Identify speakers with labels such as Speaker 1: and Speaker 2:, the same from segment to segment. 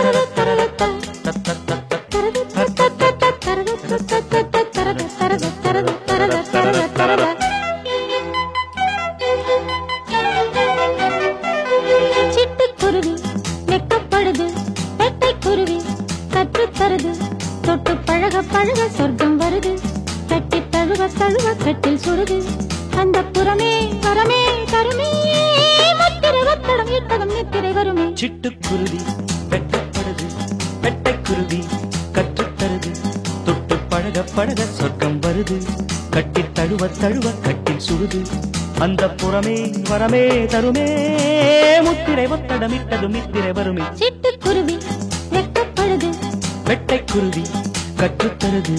Speaker 1: சிட்டுக்குருவி வெக்கப்படுது வெட்டைக்குருவி கற்றுத்தருது தொட்டு பழக பழக சொர்க்கம் வருது கட்டி தழுவ தழுவ கட்டில் சுடுது அந்த புறமே வரமே தருமே முத்திரை வத்தடம் இட்டகம் நித்திரை வருமே
Speaker 2: சிட்டுக்குருவி வெட்டப்படுது வெட்டைக்குருவி கற்றுத்தருது தொட்டு பழக பழக சொர்க்கம் வருது கட்டி தழுவ தழுவ கட்டில் சுடுது அந்த புறமே வரமே தருமே முத்திரை ஒத்தடமிட்டதும் நித்திரை வருமே
Speaker 1: சிட்டுக்குருவி வெக்கப்படுது
Speaker 2: வெட்டைக்குருவி கற்றுத்தருது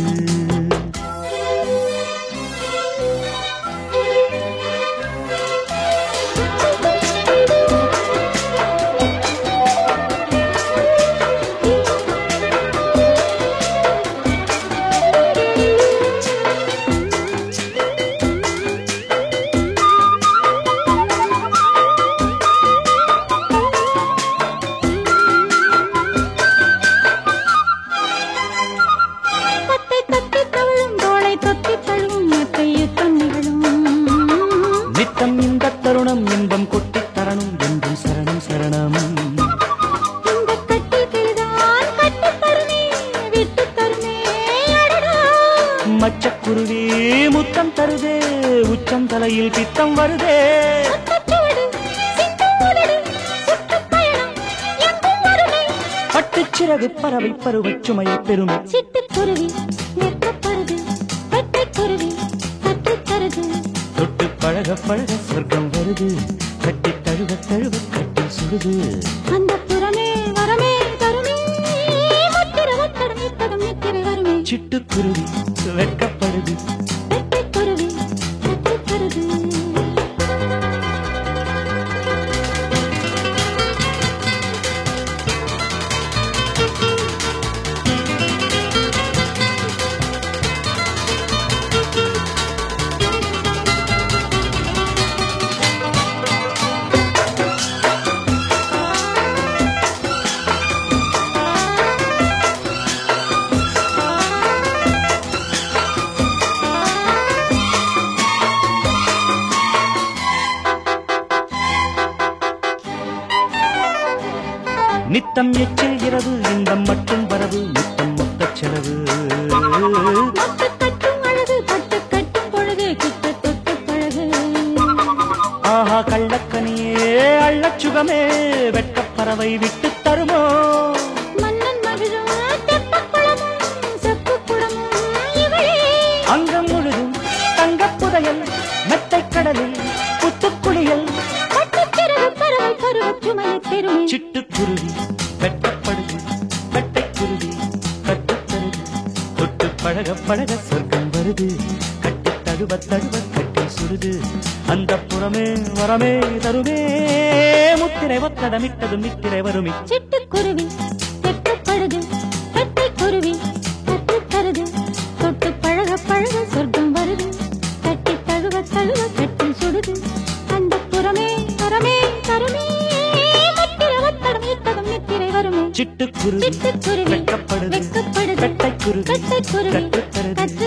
Speaker 1: தத்தை தத்தி தழுவும் தோளை தொத்தி தழுவும் மெத்தை யுத்தம் நிகழும்
Speaker 2: நித்தம் இந்த தருணம் இன்பம் கொட்டித் தரணும் என்றும் சரணம் சரணம்
Speaker 1: இந்த கட்டி கிளிதான் கட்டி தருமே விட்டு தருமே அடடா
Speaker 2: மச்சக்குருவி முத்தம் தருதே உச்சம் தலையில் பித்தம் வருதே
Speaker 1: முத்தச்சுவடு, சிந்தும் உதடு, சுற்றுப்பயணம் எங்கும் வருமே.
Speaker 2: பட்டுச் சிறகு பறவை பருவச் சுமையை பெருமை
Speaker 1: சிட்டுக்குருவி வெட்கப்படுது வெட்டைக்குருவி கற்றுத் தருது
Speaker 2: தொட்டு பழக பழக சொர்க்கம் வருது கட்டி தழுவ தழுவ கட்டி சுடுது
Speaker 1: அந்த புறமே வரமே தருமே முத்திர ஒத்தடம் இத்தகம் நித்திரை வருமே
Speaker 2: சிட்டுக்குருவி வெட்கப்படுது
Speaker 1: வெட்டைக்குருவி கற்றுத் தருது
Speaker 2: நித்தம் எச்சில் இரவு இன்பம் மட்டும் வரவு நித்தம் மொத்தச் செலவு
Speaker 1: மொட்டு கட்டும் அழகு பட்டு கட்டும் பொழுது கிட்ட தொட்டு பழகு
Speaker 2: ஆஹா கள்ளக்கனியே அள்ளச் சுகமே வெட்டப் பறவை விட்டுத் தருமோ
Speaker 1: மன்னன் மகிழும் தெப்பக் குளமும் செப்புக் குடமும் இவளே
Speaker 2: அங்கம் முழுதும் தங்கப் புதையல் மெத்தைக் கடலில் புத்துக்குளியல்
Speaker 1: பட்டுச் சிறகு பறவை பருவச் சுமையைத் பெருமே
Speaker 2: சிட்டுக்குருவி வெட்டப்படுது வெட்டைக்குருவி கட்டுத்தருது தொட்டு பழக பழக சொர்க்கம் வருது கட்டி தழுவ தழுவ கட்டி சுடுது அந்த புறமே வரமே தருமே முத்திரை ஒத்தடமிட்டதும் நித்திரை வருமி
Speaker 1: சிட்டுக்குருவி வெட்கப்படுது வெட்டைக்குருவி கற்றுத் தருது தொட்டு பழக பழக சொர்க்கம் வருது கட்டி தழுவ தழுவ கட்டில் சுடுது அந்த புறமே வரமே தருமே முத்திர ஒத்தடம் இத்தகம் நித்திரை வருமே
Speaker 2: சிட்டுக்குருவி
Speaker 1: சிட்டுக்குருவி
Speaker 2: வெட்கப்படுது
Speaker 1: வெட்கப்படுது
Speaker 2: வெட்டைக்குருவி
Speaker 1: கட்டைக்குருவி
Speaker 2: கட்டுத்தருது
Speaker 1: கற்றுத்